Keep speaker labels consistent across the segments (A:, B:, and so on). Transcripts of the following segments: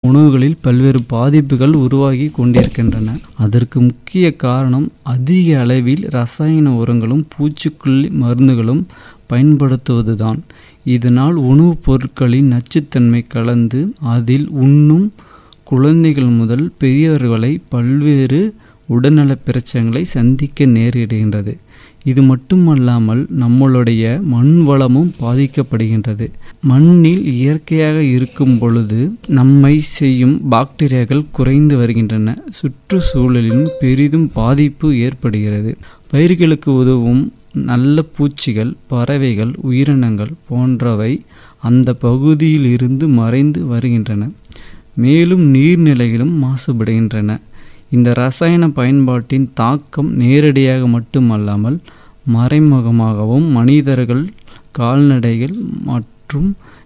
A: உணவுகளில் பல்வேறு பாதிப்புகள் உருவாகி கொண்டிருக்கின்றன அதற்கு முக்கிய காரணம் அதிக அளவில் ரசாயன உரங்களும் பூச்சிக்கொல்லி மருந்துகளும் பயன்படுத்துவதுதான் இதனால் உணவுப் பொருட்களின் நச்சுத்தன்மை கலந்து அதில் உண்ணும் குழந்தைகள் முதல் பெரியவர்களை பல்வேறு உடல்நலப் பிரச்சனைகளை சந்திக்க நேரிடுகின்றது இது மட்டுமல்லாமல் நம்மளுடைய மண் வளமும் பாதிக்கப்படுகின்றது மண்ணில் இயற்கையாக இருக்கும் பொழுது நம்மை செய்யும் பாக்டீரியாக்கள் குறைந்து வருகின்றன சுற்றுச்சூழலிலும் பெரிதும் பாதிப்பு ஏற்படுகிறது பயிர்களுக்கு உதவும் நல்ல பூச்சிகள் பறவைகள் உயிரினங்கள் போன்றவை அந்த பகுதியில் இருந்து மறைந்து வருகின்றன மேலும் நீர்நிலைகளும் மாசுபடுகின்றன இந்த ரசாயன பயன்பாட்டின் தாக்கம் நேரடியாக மட்டுமல்லாமல் மறைமுகமாகவும் மனிதர்கள் கால்நடைகள் மற்றும்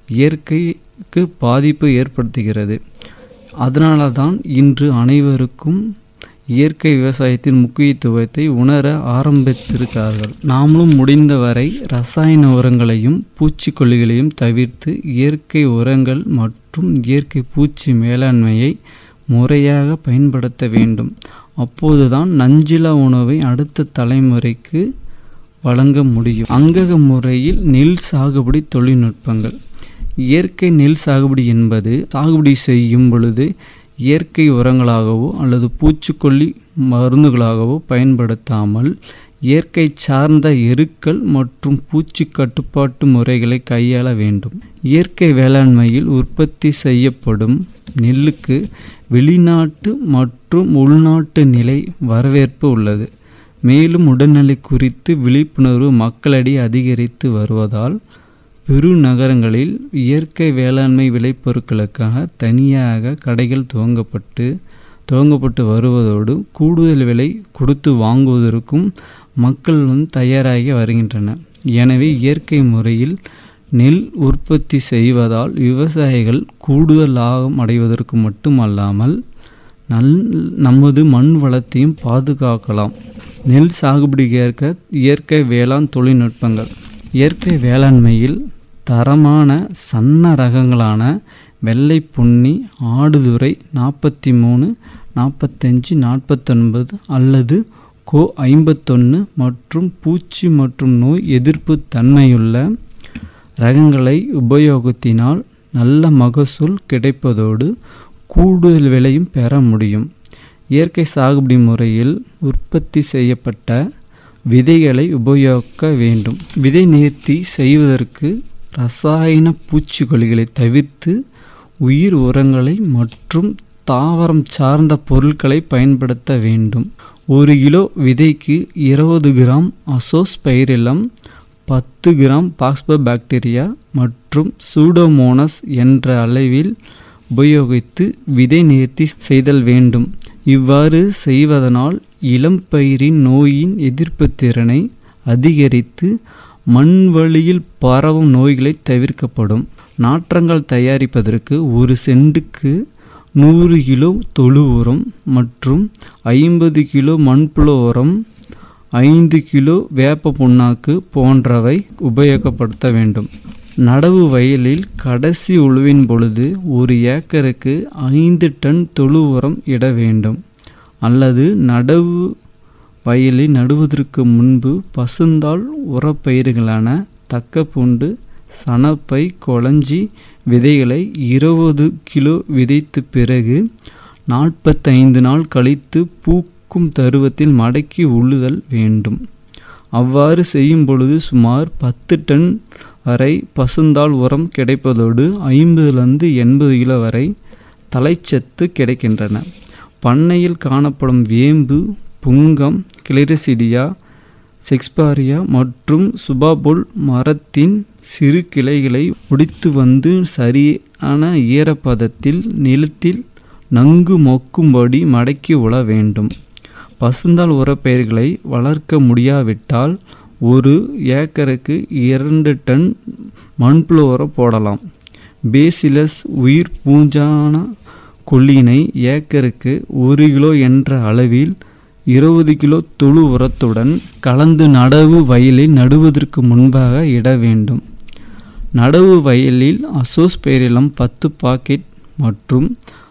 A: இயற்கைக்கு பாதிப்பு ஏற்படுத்துகிறது அதனால தான் இன்று அனைவருக்கும் இயற்கை விவசாயத்தின் முக்கியத்துவத்தை உணர ஆரம்பித்திருக்கிறார்கள் நாமளும் முடிந்தவரை ரசாயன உரங்களையும் பூச்சிக்கொல்லிகளையும் தவிர்த்து இயற்கை உரங்கள் மற்றும் இயற்கை பூச்சி மேலாண்மையை முறையாக பயன்படுத்த வேண்டும் அப்போதுதான் நஞ்சிலா உணவை அடுத்த தலைமுறைக்கு வழங்க முடியும் அங்கக முறையில் நெல் சாகுபடி தொழில்நுட்பங்கள் இயற்கை நெல் சாகுபடி என்பது சாகுபடி செய்யும் பொழுது இயற்கை உரங்களாகவோ அல்லது பூச்சிக்கொல்லி மருந்துகளாகவோ பயன்படுத்தாமல் இயற்கை சார்ந்த எருக்கள் மற்றும் பூச்சி கட்டுப்பாட்டு முறைகளை கையாள வேண்டும் இயற்கை வேளாண்மையில் உற்பத்தி செய்யப்படும் நெல்லுக்கு வெளிநாட்டு மற்றும் உள்நாட்டு நிலை வரவேற்பு உள்ளது மேலும் உடல்நிலை குறித்து விழிப்புணர்வு மக்களிடையே அதிகரித்து வருவதால் பெருநகரங்களில் இயற்கை வேளாண்மை விளைபொருட்களுக்காக தனியாக கடைகள் துவங்கப்பட்டு துவங்கப்பட்டு வருவதோடு கூடுதல் விலை கொடுத்து வாங்குவதற்கும் மக்கள் வந்து தயாராகி வருகின்றனர் எனவே இயற்கை முறையில் நெல் உற்பத்தி செய்வதால் விவசாயிகள் கூடுதல் லாபம் அடைவதற்கு மட்டுமல்லாமல் நல் நமது மண் வளத்தையும் பாதுகாக்கலாம் நெல் சாகுபடிக்கு ஏற்க இயற்கை வேளாண் தொழில்நுட்பங்கள் இயற்கை வேளாண்மையில் தரமான சன்ன ரகங்களான வெள்ளை புன்னி ஆடுதுறை நாற்பத்தி மூணு நாற்பத்தஞ்சு நாற்பத்தொன்பது அல்லது கோ ஐம்பத்தொன்று மற்றும் பூச்சி மற்றும் நோய் எதிர்ப்பு தன்மையுள்ள ரகங்களை உபயோகத்தினால் நல்ல மகசூல் கிடைப்பதோடு கூடுதல் விலையும் பெற முடியும் இயற்கை சாகுபடி முறையில் உற்பத்தி செய்யப்பட்ட விதைகளை உபயோகிக்க வேண்டும் விதை நேர்த்தி செய்வதற்கு ரசாயன பூச்சிக்கொல்லிகளை தவிர்த்து உயிர் உரங்களை மற்றும் தாவரம் சார்ந்த பொருட்களை பயன்படுத்த வேண்டும் ஒரு கிலோ விதைக்கு இருபது கிராம் அசோஸ்பைரிலம் பத்து கிராம் பாக்ஸ்போபாக்டீரியா மற்றும் சூடோமோனஸ் என்ற அளவில் உபயோகித்து விதை நேர்த்தி செய்தல் வேண்டும் இவ்வாறு செய்வதனால் இளம் பயிரின் நோயின் எதிர்ப்பு திறனை அதிகரித்து மண் வழியில் பரவும் நோய்களை தவிர்க்கப்படும் நாற்றங்கள் தயாரிப்பதற்கு ஒரு சென்ட்டுக்கு நூறு கிலோ தொழு உரம் மற்றும் ஐம்பது கிலோ மண்புழு உரம் ஐந்து கிலோ வேப்ப புண்ணாக்கு போன்றவை உபயோகப்படுத்த வேண்டும் நடவு வயலில் கடைசி உழுவின் பொழுது ஒரு ஏக்கருக்கு ஐந்து டன் தொழு உரம் இட வேண்டும் அல்லது நடவு வயலை நடுவதற்கு முன்பு பசுந்தாள் உரப்பயிர்களான தக்கப்பூண்டு சணப்பை கொளஞ்சி விதைகளை இருபது கிலோ விதைத்த பிறகு நாற்பத்தைந்து நாள் கழித்து பூக்கும் தருவத்தில் மடக்கி உழுதல் வேண்டும் அவ்வாறு செய்யும் பொழுது சுமார் பத்து டன் வரை பசுந்தாள் உரம் கிடைப்பதோடு ஐம்பதுலேருந்து எண்பது கிலோ வரை தலைச்சத்து கிடைக்கின்றன பண்ணையில் காணப்படும் வேம்பு புங்கம் கிளிரசிடியா செக்ஸ்பாரியா மற்றும் சுபாபுல் மரத்தின் சிறு கிளைகளை ஒடித்து வந்து சரியான ஈரப்பதத்தில் நிலத்தில் நன்கு மொக்கும்படி மடக்கி உழ வேண்டும் பசுந்தாள் உரப்பயிர்களை வளர்க்க முடியாவிட்டால் ஒரு ஏக்கருக்கு இரண்டு டன் மண்புழு உரம் போடலாம் பேசிலஸ் உயிர் பூஞ்சான கொல்லினை ஏக்கருக்கு ஒரு கிலோ என்ற அளவில் இருபது கிலோ தொழு உரத்துடன் கலந்து நடவு வயலில் நடுவதற்கு முன்பாக இட வேண்டும் நடவு வயலில் அசோஸ்பெரிலம் பத்து பாக்கெட் மற்றும்